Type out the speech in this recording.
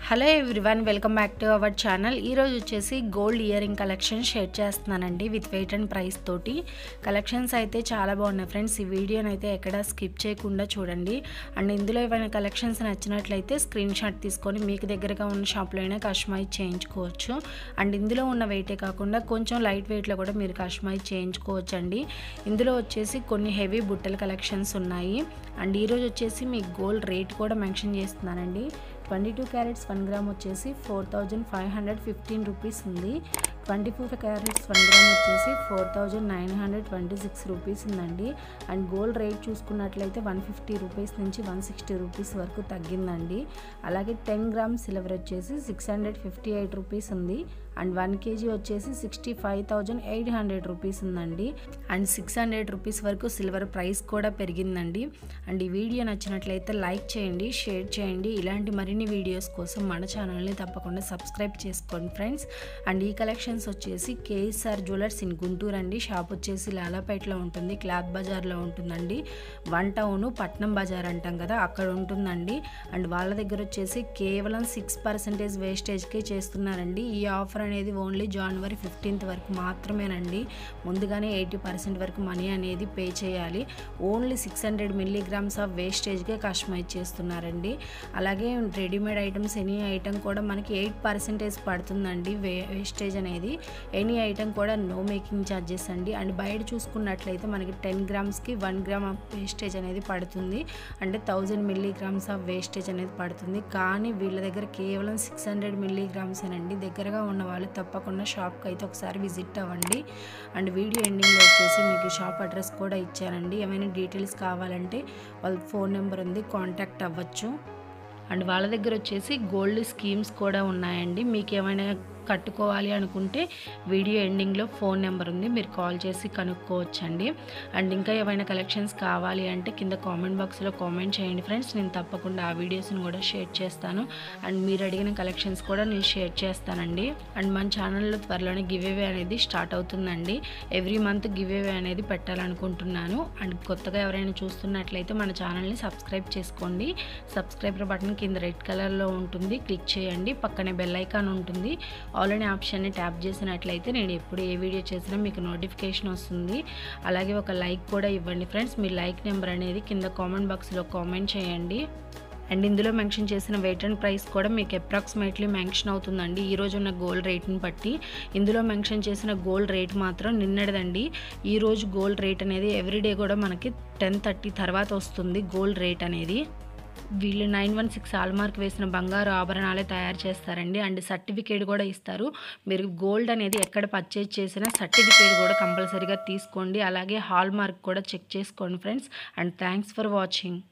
hello everyone welcome back to our channel ఈరోజు వచ్చేసి gold earring collection share చేస్తున్నానండి with weight and price తోటి collections అయితే చాలా బాగున్నాయి ఫ్రెండ్స్ ఈ వీడియోని అయితే ఎక్కడ స్కిప్ చేయకుండా చూడండి అండ్ ఇందులో ఏమైనా కలెక్షన్స్ నచ్చినట్లయితే స్క్రీన్ షాట్ తీసుకొని మీకు దగ్గరగా ఉన్న షాప్లో అయినా కస్టమైజ్ చేయించుకోవచ్చు అండ్ ఇందులో ఉన్న వెయిటే కాకుండా కొంచెం లైట్ వెయిట్లో కూడా మీరు కస్టమైజ్ చేయించుకోవచ్చు అండి ఇందులో వచ్చేసి కొన్ని హెవీ బుట్టల కలెక్షన్స్ ఉన్నాయి అండ్ ఈరోజు వచ్చేసి మీకు గోల్డ్ రేట్ కూడా మెన్షన్ చేస్తున్నానండి twenty two carats one gram వచ్చేసి four thousand five hundred fifteen rupees ఉంది twenty four carats one gram వచ్చేసి four thousand nine hundred twenty six rupees ఉందండి అండ్ గోల్డ్ రేట్ చూసుకున్నట్లయితే వన్ ఫిఫ్టీ రూపీస్ నుంచి one sixty rupees వరకు తగ్గిందండి అలాగే ten gram silver వచ్చేసి six hundred fifty eight rupees ఉంది అండ్ వన్ కేజీ వచ్చేసి sixty five thousand eight hundred rupees ఉందండి అండ్ సిక్స్ హండ్రెడ్ రూపీస్ వరకు సిల్వర్ ప్రైస్ కూడా పెరిగిందండి అండ్ ఈ వీడియో నచ్చినట్లయితే లైక్ చేయండి షేర్ చేయండి ఇలాంటి మరిన్ని వీడియోస్ కోసం మన ఛానల్ని తప్పకుండా సబ్స్క్రైబ్ చేసుకోండి ఫ్రెండ్స్ అండ్ ఈ కలెక్షన్స్ వచ్చేసి కేఎస్ఆర్ జ్యువెలర్స్ ఇన్ గుంటూరు అండి షాప్ వచ్చేసి లాలాపేటలో ఉంటుంది క్లాత్ బజార్లో ఉంటుందండి వన్ టౌన్ పట్నం బజార్ అంటాం కదా అక్కడ ఉంటుందండి అండ్ వాళ్ళ దగ్గర వచ్చేసి కేవలం సిక్స్ పర్సెంటేజ్ వేస్టేజ్కే చేస్తున్నారండి ఈ ఆఫర్ అనేది ఓన్లీ జనవరి ఫిఫ్టీన్త్ వరకు మాత్రమేనండి ముందుగానే ఎయిటీ పర్సెంట్ వరకు మనీ అనేది పే చేయాలి only six hundred milligrams of వేస్టేజ్కే కస్టమైజ్ చేస్తున్నారండి అలాగే రెడీమేడ్ ఐటమ్స్ ఎనీ ఐటమ్ కూడా మనకి ఎయిట్ పర్సెంటేజ్ పడుతుందండి వే వేస్టేజ్ అనేది ఎనీ ఐటమ్ కూడా నో మేకింగ్ ఛార్జెస్ అండి అండ్ బయట చూసుకున్నట్లయితే మనకి టెన్ గ్రామ్స్కి వన్ గ్రామ్ ఆఫ్ వేస్టేజ్ అనేది పడుతుంది అంటే థౌజండ్ మిల్లీగ్రామ్స్ ఆఫ్ వేస్టేజ్ అనేది పడుతుంది కానీ వీళ్ళ దగ్గర కేవలం సిక్స్ హండ్రెడ్ మిల్లీగ్రామ్స్ అండి దగ్గరగా ఉన్న వాళ్ళు తప్పకుండా షాప్కి అయితే ఒకసారి విజిట్ అవ్వండి అండ్ వీడియో ఎండింగ్లో వచ్చేసి మీకు షాప్ అడ్రస్ కూడా ఇచ్చానండి ఏమైనా డీటెయిల్స్ కావాలంటే వాళ్ళ ఫోన్ నెంబర్ ఉంది కాంటాక్ట్ అవ్వచ్చు అండ్ వాళ్ళ దగ్గర వచ్చేసి గోల్డ్ స్కీమ్స్ కూడా ఉన్నాయండి మీకు ఏమైనా కట్టుకోవాలి అనుకుంటే వీడియో ఎండింగ్లో ఫోన్ నెంబర్ ఉంది మీరు కాల్ చేసి కనుక్కోవచ్చండి అండ్ ఇంకా ఏమైనా కలెక్షన్స్ కావాలి అంటే కింద కామెంట్ బాక్స్లో కామెంట్ చేయండి ఫ్రెండ్స్ నేను తప్పకుండా ఆ వీడియోస్ని కూడా షేర్ చేస్తాను అండ్ మీరు అడిగిన కలెక్షన్స్ కూడా నేను షేర్ చేస్తానండి అండ్ మన ఛానల్లో త్వరలోనే గివ్ అవే అనేది స్టార్ట్ అవుతుందండి ఎవ్రీ మంత్ గివ్ అవే అనేది పెట్టాలనుకుంటున్నాను అండ్ కొత్తగా ఎవరైనా చూస్తున్నట్లయితే మన ఛానల్ని సబ్స్క్రైబ్ చేసుకోండి సబ్స్క్రైబర్ బటన్ కింద రెడ్ కలర్లో ఉంటుంది క్లిక్ చేయండి పక్కనే బెల్ ఐకాన్ ఉంటుంది ఆల్రెడీ ఆప్షన్ని ట్యాప్ చేసినట్లయితే నేను ఎప్పుడు ఏ వీడియో చేసినా మీకు నోటిఫికేషన్ వస్తుంది అలాగే ఒక లైక్ కూడా ఇవ్వండి ఫ్రెండ్స్ మీ లైక్ నెంబర్ అనేది కింద కామెంట్ బాక్స్లో కామెంట్ చేయండి అండ్ ఇందులో మెన్షన్ చేసిన వెయిట్ అండ్ ప్రైస్ కూడా మీకు అప్రాక్సిమేట్లీ మెన్షన్ అవుతుందండి ఈ రోజు ఉన్న గోల్డ్ రేట్ని బట్టి ఇందులో మెన్షన్ చేసిన గోల్డ్ రేట్ మాత్రం నిన్నటిదండి ఈ రోజు గోల్డ్ రేట్ అనేది ఎవ్రీడే కూడా మనకి టెన్ థర్టీ తర్వాత వస్తుంది గోల్డ్ రేట్ అనేది వీళ్ళు నైన్ వన్ సిక్స్ మార్క్ వేసిన బంగారు ఆభరణాలే తయారు చేస్తారండి అండ్ సర్టిఫికేట్ కూడా ఇస్తారు మీరు గోల్డ్ అనేది ఎక్కడ పర్చేజ్ చేసినా సర్టిఫికేట్ కూడా కంపల్సరీగా తీసుకోండి అలాగే హాల్ మార్క్ కూడా చెక్ చేసుకోండి friends and thanks for watching